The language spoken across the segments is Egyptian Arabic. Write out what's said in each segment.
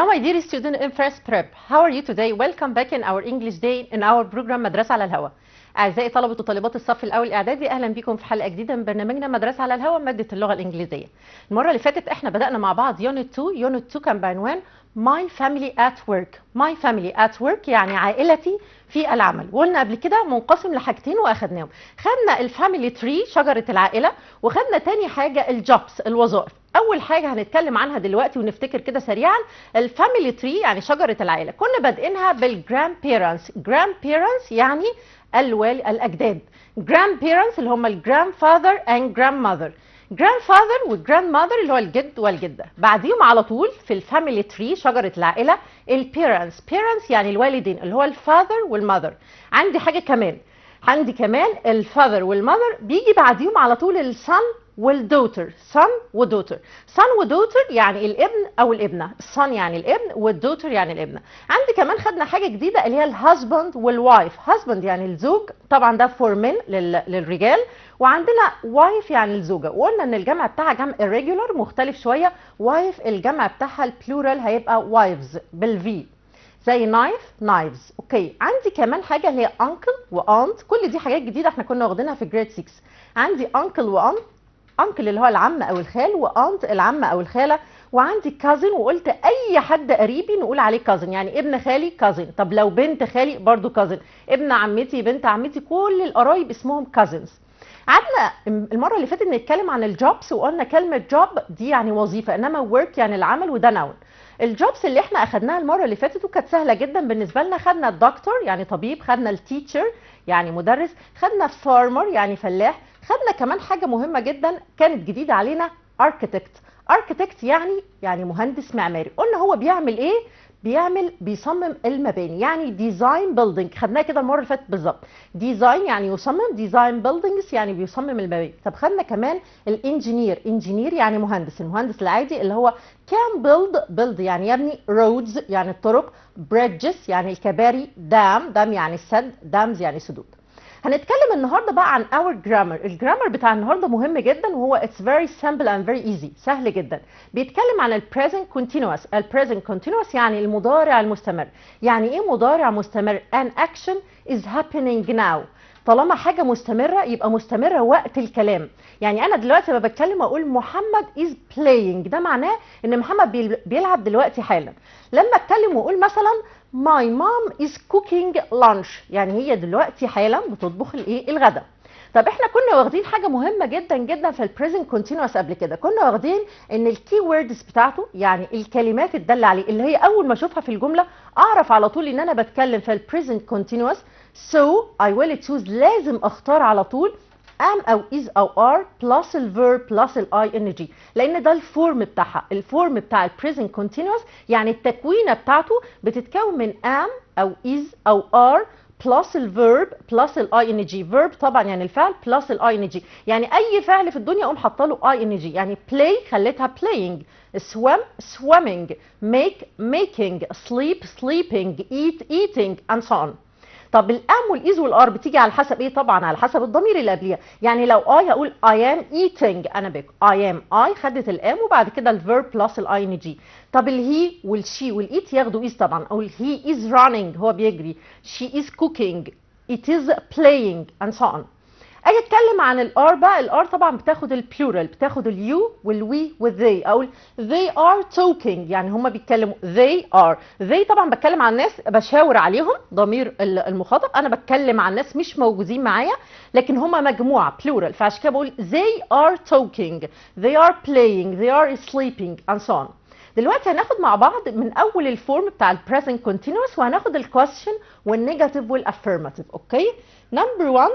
Now, my dear student in first prep, how are you today? Welcome back in our English day in our program مدرسة على الهواء. أعزائي طلبة وطالبات الصف الأول الإعدادي أهلا بكم في حلقة جديدة من برنامجنا مدرسة على الهواء مادة اللغة الإنجليزية. المرة اللي فاتت إحنا بدأنا مع بعض يونت 2، يونت 2 كان بعنوان My family at work. My family at work يعني عائلتي في العمل. وقلنا قبل كده منقسم لحاجتين وأخدناهم. خدنا الفاميلي تري شجرة العائلة وخدنا تاني حاجة الجوبس الوظائف. اول حاجه هنتكلم عنها دلوقتي ونفتكر كده سريعا الفاميلي تري يعني شجره العائله كنا بادئينها بالجراند بيرنتس جراند بيرنتس يعني الوالي الاجداد جراند بيرنتس اللي هم الجراند فاذر اند جراند ماذر جراند فاذر والجراند ماذر اللي هو الجد والجده بعديهم على طول في الفاميلي تري شجره العائله البيرنتس بيرنتس يعني الوالدين اللي هو الفاذر والماذر عندي حاجه كمان عندي كمان الفاذر والماذر بيجي بعديهم على طول السن والدوتر سن ودوتر سن ودوتر يعني الابن او الابنه السن يعني الابن والدوتر يعني الابنه عندي كمان خدنا حاجه جديده اللي هي الهازبند والوايف هازبند يعني الزوج طبعا ده فور من للرجال وعندنا وايف يعني الزوجه وقلنا ان الجمع بتاعها جمع irregular مختلف شويه وايف الجمع بتاعها البلورال هيبقى وايفز بالفي زي نايف نايفز اوكي عندي كمان حاجه اللي هي انكل وانت كل دي حاجات جديده احنا كنا واخدينها في جريد 6 عندي انكل وانت انكل اللي هو العم او الخال وانت العمه او الخاله وعندي كازن وقلت اي حد قريبي نقول عليه كازن يعني ابن خالي كازن طب لو بنت خالي برضو كازن ابن عمتي بنت عمتي كل القرايب اسمهم كازنز قعدنا المره اللي فاتت نتكلم عن الجوبس وقلنا كلمه جوب دي يعني وظيفه انما ورك يعني العمل وده نون الجوبس اللي احنا اخدناها المره اللي فاتت وكانت سهله جدا بالنسبه لنا خدنا الدكتور يعني طبيب خدنا التيتشر يعني مدرس خدنا فارمر يعني فلاح خدنا كمان حاجه مهمه جدا كانت جديده علينا اركيتكت اركيتكت يعني يعني مهندس معماري قلنا هو بيعمل ايه بيعمل بيصمم المباني يعني ديزاين بيلدينج خدناها كده المره اللي فاتت بالظبط ديزاين يعني يصمم ديزاين بيلدينجز يعني بيصمم المباني طب خدنا كمان الانجينير انجينير يعني مهندس المهندس العادي اللي هو كان بيلد بيلد يعني يبني رودز يعني الطرق بريدجز يعني الكباري دام دام يعني السد دامز يعني سدود هنتكلم النهارده بقى عن اور جرامر الجرامر بتاع النهارده مهم جدا وهو اتس فيري سامبل اند فيري ايزي سهل جدا بيتكلم عن البريزنت كونتينوس البريزنت كونتينوس يعني المضارع المستمر يعني ايه مضارع مستمر ان اكشن از happening now طالما حاجة مستمرة يبقى مستمرة وقت الكلام يعني أنا دلوقتي لما بتكلم أقول محمد is playing ده معناه إن محمد بيلعب دلوقتي حالا لما أتكلم وأقول مثلا my mom is cooking lunch يعني هي دلوقتي حالا بتطبخ الايه الغداء طب احنا كنا واخدين حاجه مهمه جدا جدا في البريزنت كونتينوس قبل كده كنا واخدين ان الكي ووردز بتاعته يعني الكلمات الداله عليه اللي هي اول ما اشوفها في الجمله اعرف على طول ان انا بتكلم في البريزنت كونتينوس so I will choose لازم اختار على طول am او is او are plus الverb plus ال ing لان ده الفورم بتاعها الفورم بتاع البريزنت كونتينوس يعني التكوينه بتاعته بتتكون من am او is او are plus الفيرب plus ال ing verb طبعا يعني الفعل plus ال ing يعني اي فعل في الدنيا اقوم حاطه له ing يعني play خليتها playing swim swimming make making sleep sleeping eat eating and so on طب الام والايز والار بتيجي على حسب ايه طبعا على حسب الضمير اللي قبليها يعني لو اي هقول I am eating انا باكل I am I خدت الام وبعد كده الفيرب بلس الاي ان جي طب الهي والشي والايت ياخدوا ايز طبعا اقول he is running هو بيجري she is cooking it is playing and so on اجي اتكلم عن الار بقى الار طبعا بتاخد البلورال بتاخد اليو والوي والذي اقول they are talking يعني هم بيتكلموا they are they طبعا بتكلم عن الناس بشاور عليهم ضمير المخاطب انا بتكلم عن ناس مش موجودين معايا لكن هم مجموعه بلورال فعشان كده بقول they are talking they are playing they are sleeping and so on دلوقتي هناخد مع بعض من اول الفورم بتاع البريزنت كونتينوس وهناخد الكويستشن والنيجاتيف والافيرماتيف اوكي نمبر 1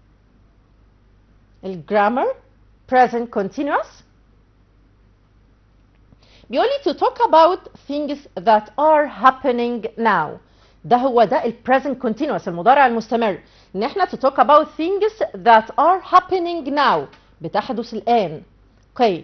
الجرامر present continuous بيقول لي to talk about things that are happening now ده هو ده ال present continuous المضارع المستمر ان احنا to talk about things that are happening now بتحدث الان اوكي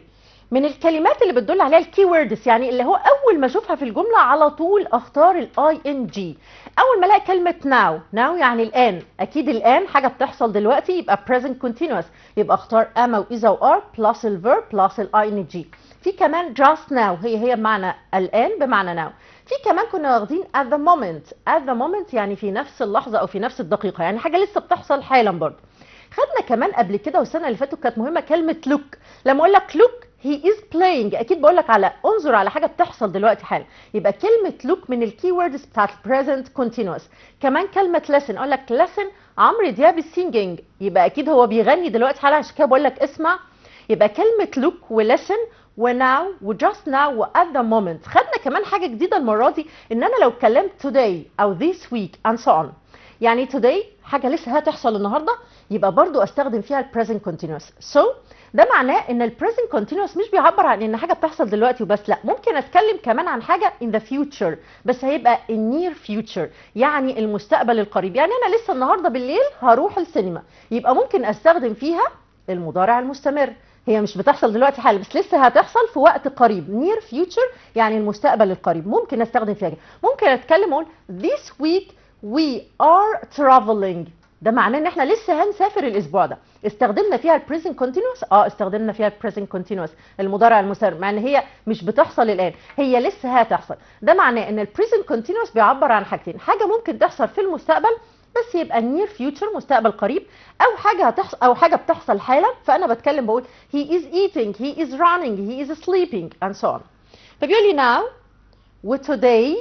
من الكلمات اللي بتدل عليها الكي ووردز يعني اللي هو اول ما اشوفها في الجمله على طول اختار الاي ان جي اول ما الاقي كلمه ناو ناو يعني الان اكيد الان حاجه بتحصل دلوقتي يبقى present continuous يبقى اختار am او is او are plus الفيرب plus الاي ان جي في كمان just now هي هي بمعنى الان بمعنى now في كمان كنا واخدين at the moment at the moment يعني في نفس اللحظه او في نفس الدقيقه يعني حاجه لسه بتحصل حالا برضه خدنا كمان قبل كده والسنه اللي فاتت كانت مهمه كلمه look لما اقول لك look he is playing اكيد بقول لك على انظر على حاجه بتحصل دلوقتي حالا يبقى كلمه look من الكي ووردز بتاعت present continuous كمان كلمه listen اقول لك listen عمرو دياب singing يبقى اكيد هو بيغني دلوقتي حالا عشان كده بقول لك اسمع يبقى كلمه look ولسن وناو وجاست ناو وات ذا مومنت خدنا كمان حاجه جديده المره دي ان انا لو اتكلمت today او this week and so on يعني today حاجه لسه هتحصل النهارده يبقى برضو استخدم فيها البريزنت كونتينوس سو ده معناه ان البريزنت كونتينوس مش بيعبر عن ان حاجه بتحصل دلوقتي وبس لا ممكن اتكلم كمان عن حاجه in the future بس هيبقى النير future يعني المستقبل القريب يعني انا لسه النهارده بالليل هروح السينما يبقى ممكن استخدم فيها المضارع المستمر هي مش بتحصل دلوقتي حالا بس لسه هتحصل في وقت قريب نير فيوتشر يعني المستقبل القريب ممكن استخدم فيها كده. ممكن اتكلم اقول this week we are traveling ده معناه ان احنا لسه هنسافر الاسبوع ده استخدمنا فيها البريزنت كونتينوس اه استخدمنا فيها البريزنت كونتينوس المضارع المستمر مع ان هي مش بتحصل الان هي لسه هتحصل ده معناه ان البريزنت كونتينوس بيعبر عن حاجتين حاجه ممكن تحصل في المستقبل بس يبقى نير فيوتشر مستقبل قريب او حاجه هتحصل او حاجه بتحصل حالا فانا بتكلم بقول he is eating he is running he is sleeping and so on فبيقول لي now و today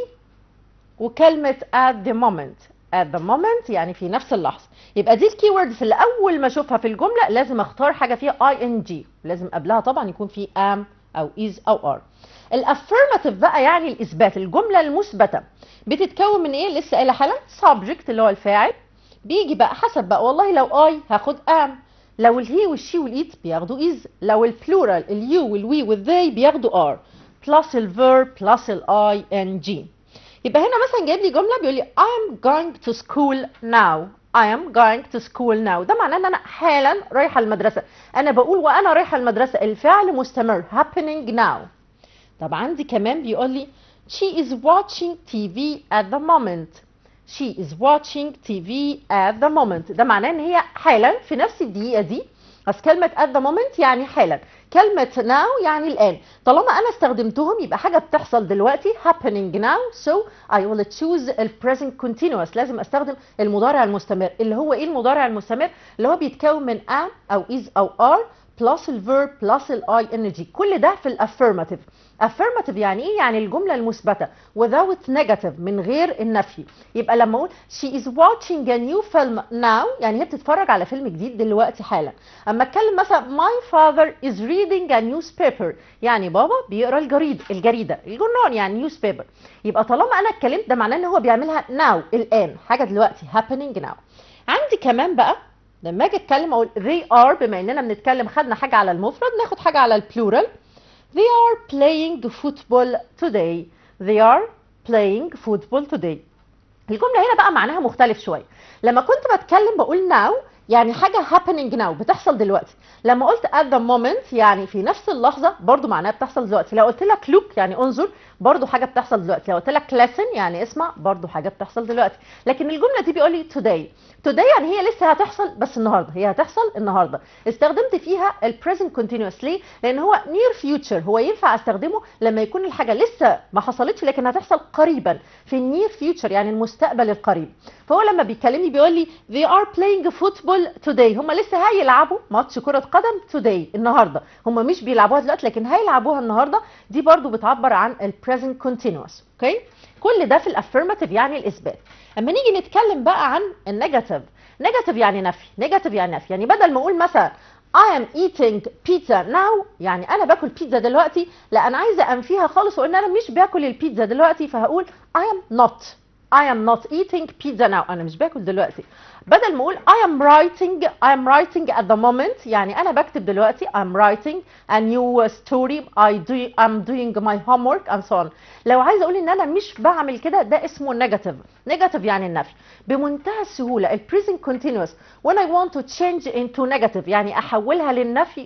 وكلمه at the moment at the moment يعني في نفس اللحظه يبقى دي الكي ووردز اللي اول ما اشوفها في الجمله لازم اختار حاجه فيها اي ان جي لازم قبلها طبعا يكون في am او is او are الافيرماتيف بقى يعني الاثبات الجمله المثبته بتتكون من ايه لسه قايله حالا subject اللي هو الفاعل بيجي بقى حسب بقى والله لو اي هاخد am لو الهي والشي والايت بياخدوا is لو البلورال اليو والوي والذي بياخدوا are plus الفيرب plus الاي ان جي يبقى هنا مثلا جايب لي جمله بيقول لي I am going to school now I am going to school now ده معناه ان انا حالا رايحه المدرسه انا بقول وانا رايحه المدرسه الفعل مستمر happening now طب عندي كمان بيقول لي she is watching TV at the moment she is watching TV at the moment ده معناه ان هي حالا في نفس الدقيقه دي بس كلمة at the moment يعني حالا كلمة now يعني الآن طالما أنا استخدمتهم يبقى حاجة بتحصل دلوقتي happening now so I will choose ال present continuous لازم استخدم المضارع المستمر اللي هو إيه المضارع المستمر اللي هو بيتكون من am أو is أو are plus الفيرب plus الاي ان جي كل ده في الافيرماتيف affirmative يعني ايه يعني الجمله المثبته without negative من غير النفي يبقى لما اقول she is watching a new film now يعني هي بتتفرج على فيلم جديد دلوقتي حالا اما اتكلم مثلا my father is reading a newspaper يعني بابا بيقرا الجريد الجريده الجورنال يعني newspaper يبقى طالما انا اتكلمت ده معناه ان هو بيعملها now الان حاجه دلوقتي happening now عندي كمان بقى لما اجي اتكلم اقول they are بما اننا بنتكلم خدنا حاجه على المفرد ناخد حاجه على البلورال they are playing football today they are playing football today الجمله هنا بقى معناها مختلف شويه لما كنت بتكلم بقول now يعني حاجة happening now بتحصل دلوقتي لما قلت at the moment يعني في نفس اللحظة برضو معناها بتحصل دلوقتي لو قلت لك look يعني انظر برضو حاجة بتحصل دلوقتي لو قلت لك listen يعني اسمع برضو حاجة بتحصل دلوقتي لكن الجملة دي بيقول لي today today يعني هي لسه هتحصل بس النهارده هي هتحصل النهارده استخدمت فيها ال present continuous ليه لان هو near future هو ينفع استخدمه لما يكون الحاجه لسه ما حصلتش لكن هتحصل قريبا في النير future يعني المستقبل القريب فهو لما بيكلمني بيقول لي they are playing football today هم لسه هيلعبوا ماتش كره قدم today النهارده هم مش بيلعبوها دلوقتي لكن هيلعبوها النهارده دي برضو بتعبر عن ال present continuous اوكي كل ده في الافيرماتيف يعني الاثبات اما نيجي نتكلم بقى عن النيجاتيف نيجاتيف يعني نفي نيجاتيف يعني نفي يعني بدل ما اقول مثلا I am eating pizza now يعني انا باكل بيتزا دلوقتي لا انا عايزه انفيها خالص وان انا مش باكل البيتزا دلوقتي فهقول I am not I am not eating pizza now انا مش باكل دلوقتي بدل ما اقول I am writing I am writing at the moment يعني انا بكتب دلوقتي I'm writing a new story I do I'm doing my homework and so on لو عايزه اقول ان انا مش بعمل كده ده اسمه negative negative يعني النفي بمنتهى السهوله ال present continuous when I want to change into negative يعني احولها للنفي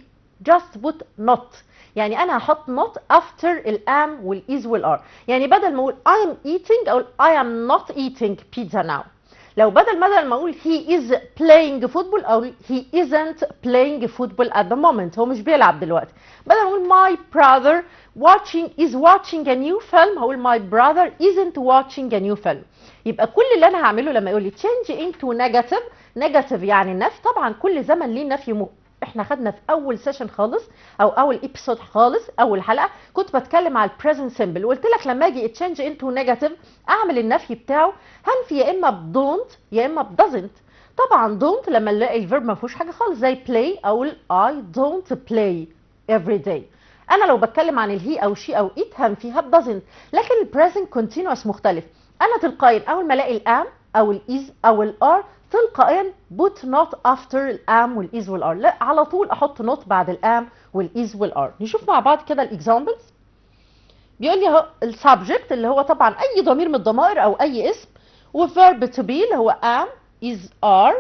just put not يعني انا هحط not after الام والايز والار يعني بدل ما اقول I am eating اقول I am not eating pizza now لو بدل بدل ما اقول he is playing football او he isn't playing football at the moment هو مش بيلعب دلوقتي بدل ما اقول my brother watching is watching a new film هقول my brother isn't watching a new film يبقى كل اللي انا هعمله لما يقول لي change into negative negative يعني نفي طبعا كل زمن ليه نفي م... احنا خدنا في اول سيشن خالص او اول ابيسود خالص اول حلقه كنت بتكلم على البريزنت سيمبل وقلت لك لما اجي تشينج انتو نيجاتيف اعمل النفي بتاعه هنفي يا اما بدونت يا اما بدزنت طبعا دونت لما نلاقي الفيرب ما فيهوش حاجه خالص زي بلاي اقول I don't play every day انا لو بتكلم عن الهي او شي او ات هنفيها بدزنت لكن البريزنت كونتينوس مختلف انا تلقائيا اول ما الاقي الام او الايز او الار تلقائيا put not after الام والايز والار لا على طول احط not بعد الام والايز والار نشوف مع بعض كده الاكزامبلز بيقول لي اهو السبجكت اللي هو طبعا اي ضمير من الضمائر او اي اسم وفيرب to be اللي هو am is are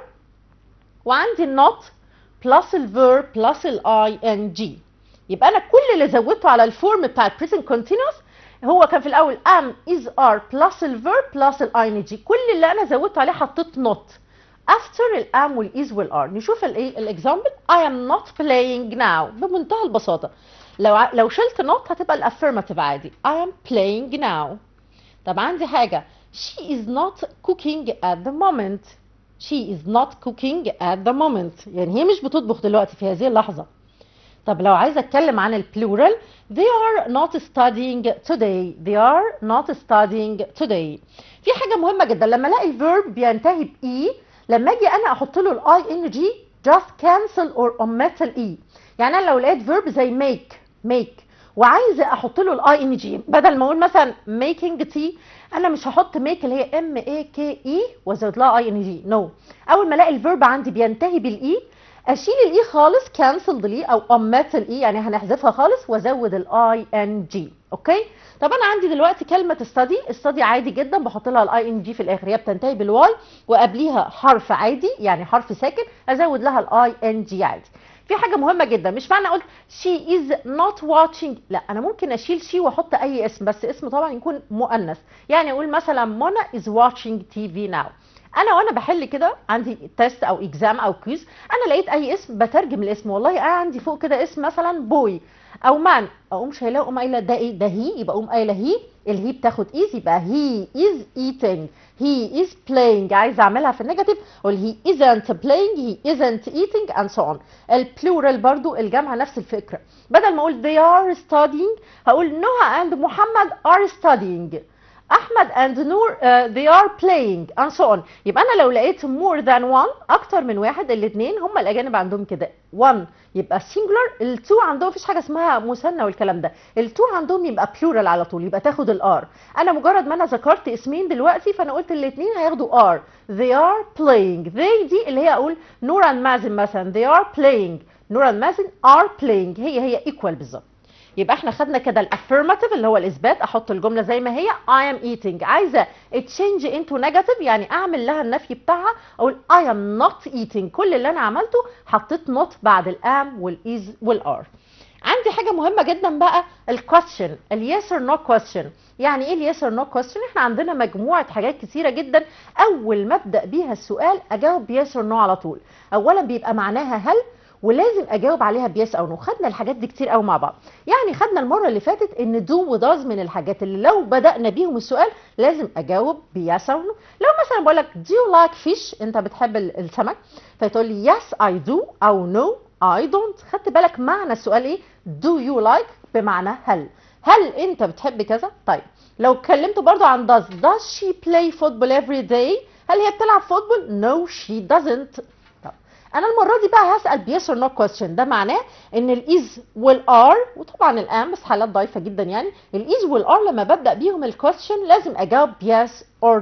وعندي not plus الفيرب plus الاي ان جي يبقى انا كل اللي زودته على الفورم بتاع present continuous هو كان في الاول am is are plus الفيرب plus الاي ان جي كل اللي انا زودته عليه حطيت not after الام والايز والار نشوف الايه الاكزامبل I am not playing now بمنتهى البساطه لو ع- لو شلت not هتبقى الافيرماتيف عادي I am playing now طب عندي حاجه she is not cooking at the moment she is not cooking at the moment يعني هي مش بتطبخ دلوقتي في هذه اللحظه طب لو عايزه اتكلم عن البلورال they are not studying today they are not studying today في حاجه مهمه جدا لما الاقي الفيرب بينتهي باي لما اجي انا احط له الاي ان جي just cancel or omit الاي يعني انا لو لقيت فيرب زي make make وعايزه احط له الاي ان جي بدل ما اقول مثلا making tea انا مش هحط make اللي هي ام اي كي اي وازود لها اي ان جي نو اول ما الاقي الفيرب عندي بينتهي بالاي اشيل الاي خالص كانسل الاي او omit الاي يعني هنحذفها خالص وازود الاي ان جي اوكي طب انا عندي دلوقتي كلمه study study عادي جدا بحط لها الاي ان جي في الاخر هي بتنتهي بالواي وقبليها حرف عادي يعني حرف ساكن ازود لها الاي ان جي عادي في حاجه مهمه جدا مش معنى قلت she is not watching لا انا ممكن اشيل شي واحط اي اسم بس اسم طبعا يكون مؤنث يعني اقول مثلا منى is watching TV now انا وانا بحل كده عندي تيست او اكزام او كويز انا لقيت اي اسم بترجم الاسم والله انا عندي فوق كده اسم مثلا بوي او مان اقوم شايلاه اقوم قايله ده ايه ده هي يبقى اقوم قايله هي الهي بتاخد ايز يبقى هي از eating he is playing عايزه اعملها في النيجاتيف اقول he isn't playing he isn't eating and so on البلورال برضو الجمع نفس الفكره بدل ما اقول they are studying هقول نهى and محمد are studying احمد and نور uh, they are playing and so on يبقى انا لو لقيت more than one اكتر من واحد الاثنين هم الاجانب عندهم كده one يبقى singular التو عندهم مفيش حاجه اسمها مثنى والكلام ده التو عندهم يبقى plural على طول يبقى تاخد الار انا مجرد ما انا ذكرت اسمين دلوقتي فانا قلت الاثنين هياخدوا ار they are playing they دي اللي هي اقول نور and مازن مثلا they are playing نور and مازن are playing هي هي equal بالظبط يبقى احنا خدنا كده الافيرماتيف اللي هو الاثبات احط الجمله زي ما هي I am eating عايزه تشينج انتو نيجاتيف يعني اعمل لها النفي بتاعها اقول I am not eating كل اللي انا عملته حطيت not بعد الام والايز والار عندي حاجه مهمه جدا بقى الكويستشن اليس اور نو كويستشن يعني ايه اليس اور نو كويستشن احنا عندنا مجموعه حاجات كتيره جدا اول ما ابدا بيها السؤال اجاوب يس اور نو على طول اولا بيبقى معناها هل ولازم اجاوب عليها بيس او نو خدنا الحاجات دي كتير قوي مع بعض يعني خدنا المره اللي فاتت ان دو وداز من الحاجات اللي لو بدانا بيهم السؤال لازم اجاوب بيس او نو لو مثلا بقول لك do you like fish انت بتحب ال- السمك فتقول لي yes I do او no I don't خدت بالك معنى السؤال ايه do you like بمعنى هل هل انت بتحب كذا طيب لو اتكلمت برضو عن does does she play football every day هل هي بتلعب فوتبول no she doesn't طب انا المره دي بقى هسال بيس اور نو كويستشن ده معناه ان الايز والار وطبعا الام بس حالات ضعيفه جدا يعني الايز والار لما ببدا بيهم الكويستشن لازم اجاوب يس اور نو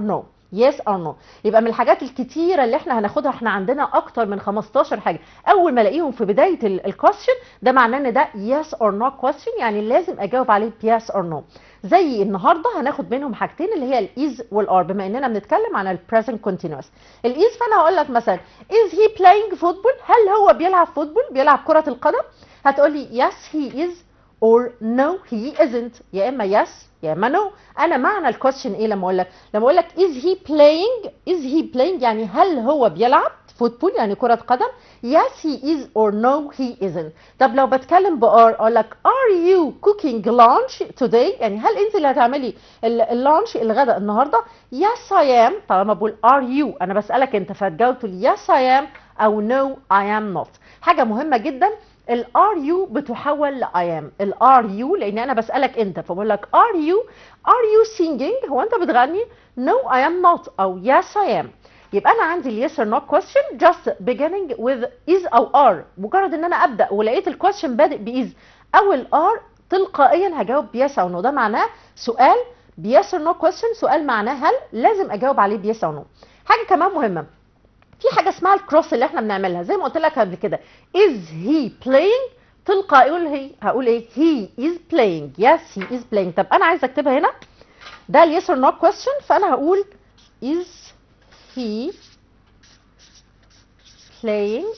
yes or no يبقى من الحاجات الكتيره اللي احنا هناخدها احنا عندنا اكتر من 15 حاجه اول ما الاقيهم في بدايه الكويستشن ده معناه ان ده yes or no question يعني لازم اجاوب عليه yes or no زي النهارده هناخد منهم حاجتين اللي هي الايز والار بما اننا بنتكلم عن البريزنت كونتينوس الايز فانا هقول لك مثلا is he playing football هل هو بيلعب فوتبول بيلعب كره القدم هتقول لي yes he is or no he isn't يا اما yes يا اما no انا معنى الكويشن ايه لما اقول لك لما اقول لك is he playing is he playing يعني هل هو بيلعب فوتبول يعني كرة قدم yes he is or no he isn't طب لو بتكلم بار اقول لك are you cooking lunch today يعني هل انت اللي هتعملي اللانش الغداء النهارده yes I am طالما بقول are you انا بسألك انت فتجاوب تقول yes I am او no I am not حاجة مهمة جدا الار يو بتحول لاي ام الار يو لان انا بسالك انت فبقول لك ار يو ار يو سينجينج هو انت بتغني نو اي ام نوت او يس اي ام يبقى انا عندي اليس اور نوت كويستشن جاست beginning with is او ار مجرد ان انا ابدا ولقيت الكويستشن بادئ بايز او الار تلقائيا هجاوب بيس او نو ده معناه سؤال بيس اور نو كويستشن سؤال معناه هل لازم اجاوب عليه بيس او نو حاجه كمان مهمه في حاجه اسمها الكروس اللي احنا بنعملها زي ما قلت لك قبل كده is he playing تلقائي يقول هي هقول ايه he is playing yes he is playing طب انا عايزه اكتبها هنا ده اليس اور نو كويستشن فانا هقول is he playing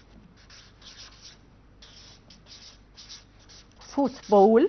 football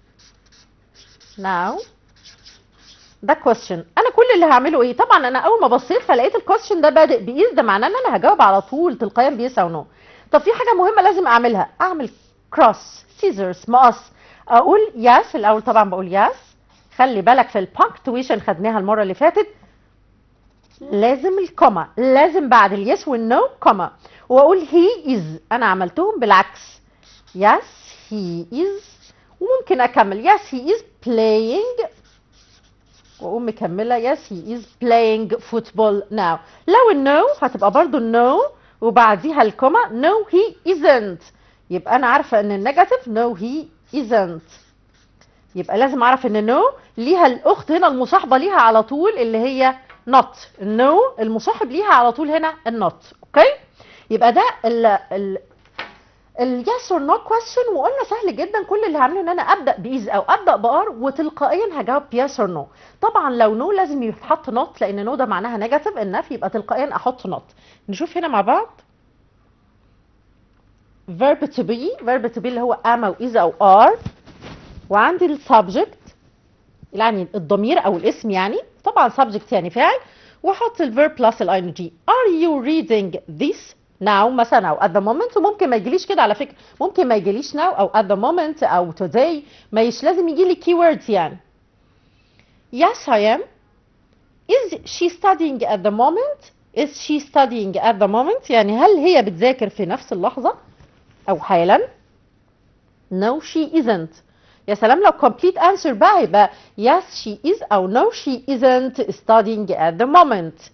now ده كويستشن انا كل اللي هعمله ايه طبعا انا اول ما بصيت فلقيت الكويستشن ده بادئ بايز ده معناه ان انا هجاوب على طول تلقائيا بيس او نو طب في حاجه مهمه لازم اعملها اعمل كروس سيزرز مقص اقول يس الاول طبعا بقول يس خلي بالك في البانكتويشن خدناها المره اللي فاتت لازم الكوما لازم بعد اليس والنو كوما واقول هي از انا عملتهم بالعكس يس هي از وممكن اكمل يس هي از playing واقوم مكمله yes he is playing football now لو النو هتبقى برضو النو وبعديها الكوما no he isn't يبقى انا عارفه ان النيجاتيف no he isn't يبقى لازم اعرف ان no ليها الاخت هنا المصاحبه ليها على طول اللي هي not النو المصاحب ليها على طول هنا النوت اوكي يبقى ده ال ال اليس اور نو كويستشن وقلنا سهل جدا كل اللي هعمله ان انا ابدا بايز او ابدا بار وتلقائيا هجاوب يس اور نو طبعا لو نو لازم يتحط نوت لان نو ده معناها نيجاتيف النفي يبقى تلقائيا احط نوت نشوف هنا مع بعض verb to be verb to be اللي هو am او is او are وعندي السبجكت يعني الضمير او الاسم يعني طبعا subject يعني فاعل واحط الفيرب بلس الاي ان جي are you reading this now مثلا او at the moment وممكن ما يجيليش كده على فكره ممكن ما يجيليش now او at the moment او today مش لازم يجي لي keywords يعني yes I am is she studying at the moment is she studying at the moment يعني هل هي بتذاكر في نفس اللحظة أو حالا no she isn't يا سلام لو complete answer بقى يبقى yes she is أو no she isn't studying at the moment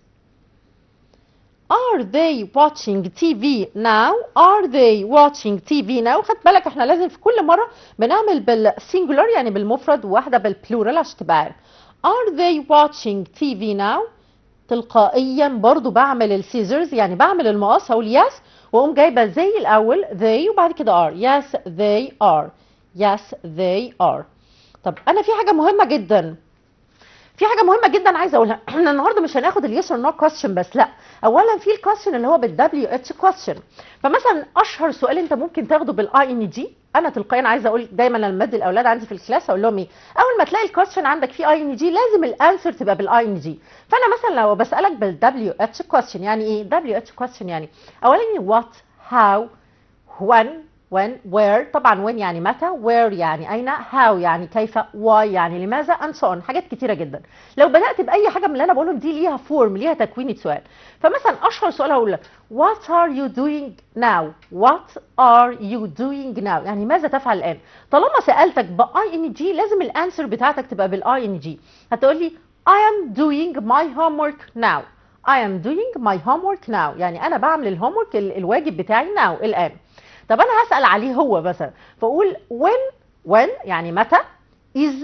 Are they watching TV now? Are they watching TV now? خد بالك احنا لازم في كل مرة بنعمل بالسنجولار يعني بالمفرد وواحدة بالبلورال عشان تبقى عارف. Are they watching TV now? تلقائيا برضو بعمل السيزرز يعني بعمل المقص هقول yes واقوم جايبه زي الاول they وبعد كده are yes they are yes they are طب انا في حاجه مهمه جدا في حاجه مهمه جدا عايزه اقولها احنا النهارده مش هناخد اليس اور نو كويستشن بس لا اولا في الكويستشن اللي هو بالدبليو اتش كويستشن فمثلا اشهر سؤال انت ممكن تاخده بالاي ان جي انا تلقائيا عايزه اقول دايما لما ادي الاولاد عندي في الكلاس اقول لهم ايه اول ما تلاقي الكويستشن عندك فيه اي ان جي لازم الانسر تبقى بالاي ان جي فانا مثلا لو بسالك بالدبليو اتش كويستشن يعني ايه دبليو اتش كويستشن يعني اولا وات هاو when when where طبعا when يعني متى where يعني اين how يعني كيف why يعني لماذا and so on حاجات كتيره جدا لو بدات باي حاجه من اللي انا بقولهم دي ليها فورم ليها تكوينه سؤال فمثلا اشهر سؤال هقول لك what are you doing now what are you doing now يعني ماذا تفعل الان طالما سالتك باي ان جي لازم الانسر بتاعتك تبقى بالاي ان جي هتقول لي I am doing my homework now I am doing my homework now يعني انا بعمل الهومورك الواجب بتاعي now الان طب انا هسال عليه هو مثلا فاقول when when يعني متى is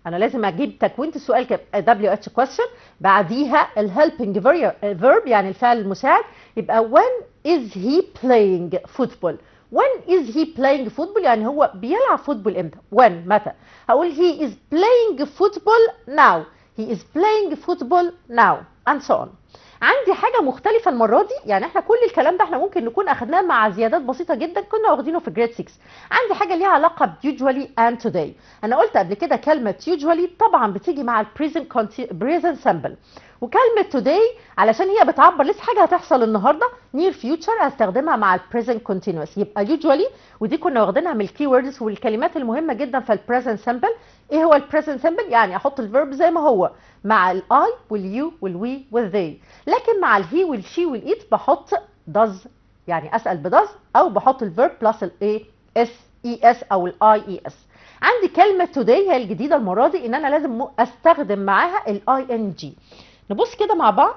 انا لازم اجيب تكوينه السؤال كده دبليو اتش question بعديها الهيلبنج فيرب يعني الفعل المساعد يبقى when is he playing football when is he playing football يعني هو بيلعب فوتبول امتى when متى هقول he is playing football now he is playing football now and so on عندي حاجة مختلفة المرة دي يعني احنا كل الكلام ده احنا ممكن نكون اخدناه مع زيادات بسيطة جدا كنا واخدينه في جريد 6 عندي حاجة ليها علاقة ب usually and today انا قلت قبل كده كلمة usually طبعا بتيجي مع ال present, present simple وكلمة today علشان هي بتعبر لسه حاجة هتحصل النهاردة near future هستخدمها مع ال present continuous يبقى usually ودي كنا واخدينها من الكي ووردز والكلمات المهمة جدا في ال present simple ايه هو ال present simple يعني احط الفيرب زي ما هو مع ال I واليو والوي والذي لكن مع الهي والشي والإيت بحط does يعني أسأل بداز أو بحط الفيرب بلس الاي اس اي اس أو الاي اي اس عندي كلمة today هي الجديدة المرة دي إن أنا لازم أستخدم معاها الاي ان جي نبص كده مع بعض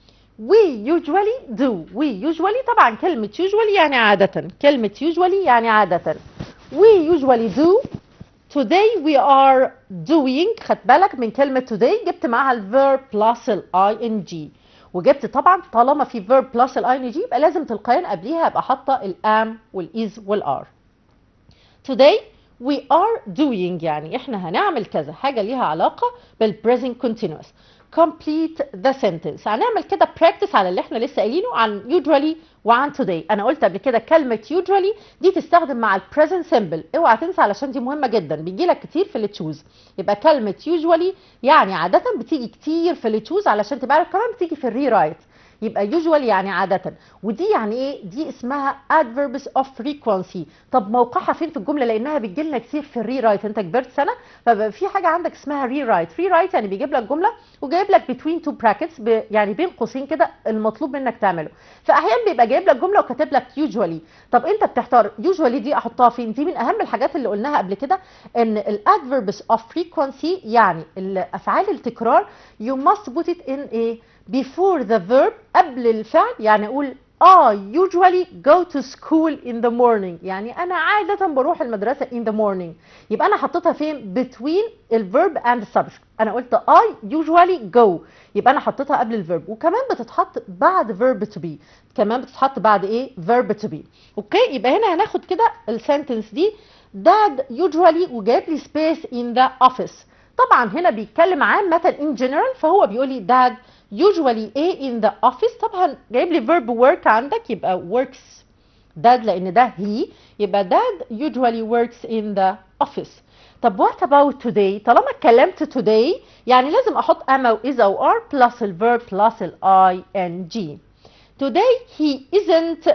we usually do we usually طبعا كلمة usually يعني عادة كلمة usually يعني عادة we usually do today we are doing خد بالك من كلمة today جبت معاها الverb plus ال ing وجبت طبعا طالما في verb plus ال ing يبقى لازم تلقائيا قبليها ابقى حاطة ال am وال is وال are today we are doing يعني احنا هنعمل كذا حاجة ليها علاقة بال present continuous complete the sentence هنعمل كده practice على اللي احنا لسه قايلينه عن usually وعن today انا قلت قبل كده كلمه usually دي تستخدم مع ال present simple اوعى تنسى علشان دي مهمه جدا بيجي لك كتير في اللي تشوز يبقى كلمه usually يعني عاده بتيجي كتير في اللي تشوز علشان تبقى عارف كمان بتيجي في الري رايت يبقى usual يعني عادة ودي يعني ايه دي اسمها adverbs of frequency طب موقعها فين في الجملة لانها بتجي لنا كتير في الري رايت انت كبرت سنة فبقى في حاجة عندك اسمها ري رايت ري رايت يعني بيجيب لك جملة وجايب لك between two brackets ب... يعني بين قوسين كده المطلوب منك تعمله فاحيانا بيبقى جايب لك جملة وكاتب لك usually طب انت بتحتار usually دي احطها فين دي من اهم الحاجات اللي قلناها قبل كده ان الادفيربس of frequency يعني الافعال التكرار you must put it in a before the verb قبل الفعل يعني اقول I usually go to school in the morning يعني أنا عادة بروح المدرسة in the morning يبقى أنا حطيتها فين between الverb and the subject أنا قلت I usually go يبقى أنا حطيتها قبل الverb وكمان بتتحط بعد verb to be كمان بتتحط بعد إيه verb to be أوكي يبقى هنا هناخد كده السنتنس دي dad usually وجايب لي space in the office طبعا هنا بيتكلم عامة in general فهو بيقول لي dad usually a in the office طبعا جايب لي verb work عندك يبقى works dad لان ده he يبقى dad usually works in the office طب what about today طالما اتكلمت today يعني لازم احط am او is او are plus ال verb plus ال ing today he isn't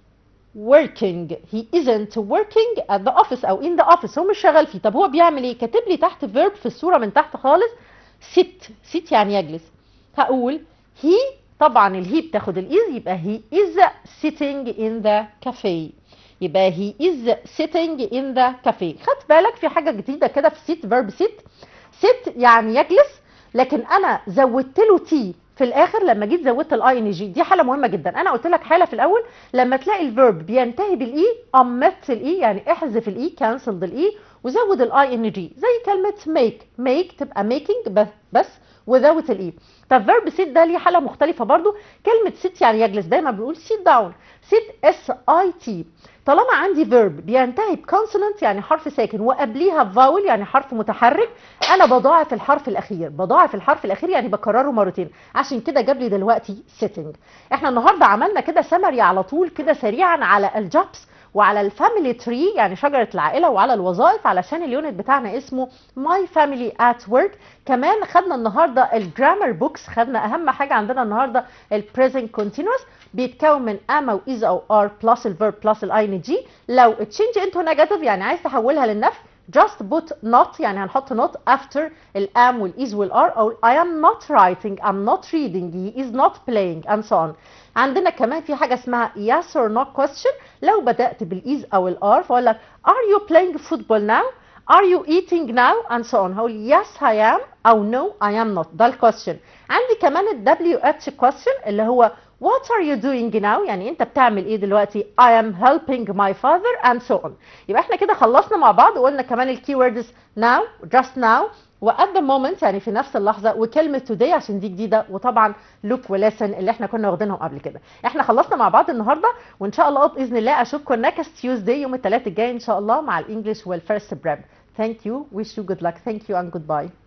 working he isn't working at the office او in the office هو مش شغال فيه طب هو بيعمل ايه كاتب لي تحت verb في الصوره من تحت خالص sit sit يعني يجلس هقول he طبعا الهي بتاخد الايز يبقى he is sitting in the cafe يبقى he is sitting in the cafe خدت بالك في حاجه جديده كده في sit verb sit sit يعني يجلس لكن انا زودت له تي في الاخر لما جيت زودت الاي ان جي دي حاله مهمه جدا انا قلت لك حاله في الاول لما تلاقي الفيرب بينتهي بالاي امت الاي يعني احذف الاي كانسل الاي وزود الاي ان جي زي كلمه ميك ميك تبقى ميكينج بس without الاي طب فيرب سيت ده ليه حاله مختلفه برضو كلمه سيت يعني يجلس دايما بنقول سيت داون سيت اس اي تي طالما عندي فيرب بينتهي بكونسونانت يعني حرف ساكن وقبليها فاول يعني حرف متحرك انا بضاعف الحرف الاخير بضاعف الحرف الاخير يعني بكرره مرتين عشان كده جاب لي دلوقتي سيتنج احنا النهارده عملنا كده سمري على طول كده سريعا على الجوبس وعلى الفاميلي تري يعني شجره العائله وعلى الوظائف علشان اليونت بتاعنا اسمه ماي فاميلي ات ورك كمان خدنا النهارده الجرامر بوكس خدنا اهم حاجه عندنا النهارده البريزنت كونتينوس بيتكون من ام او از او ار بلس الفيرب بلس الاي ان جي لو تشينج انتو نيجاتيف يعني عايز تحولها للنفي just put not يعني هنحط not after الام والايز والار او I am not writing I'm not reading he is not playing and so on عندنا كمان في حاجه اسمها yes or no question لو بدات بالايز او الار فاقول لك are you playing football now are you eating now and so on هقول yes I am او no I am not ده الكويستشن عندي كمان ال WH question اللي هو What are you doing now؟ يعني أنت بتعمل إيه دلوقتي؟ I am helping my father and so on. يبقى إحنا كده خلصنا مع بعض وقلنا كمان الكي ووردز now, just now, وات ذا مومنت يعني في نفس اللحظه وكلمه today عشان دي جديده وطبعا look ولسن اللي احنا كنا واخدينهم قبل كده احنا خلصنا مع بعض النهارده وان شاء الله باذن الله اشوفكم نكست تيوزداي يوم الثلاث الجاي ان شاء الله مع الانجليش والفيرست بريب Thank you. Wish you good luck. Thank you and goodbye.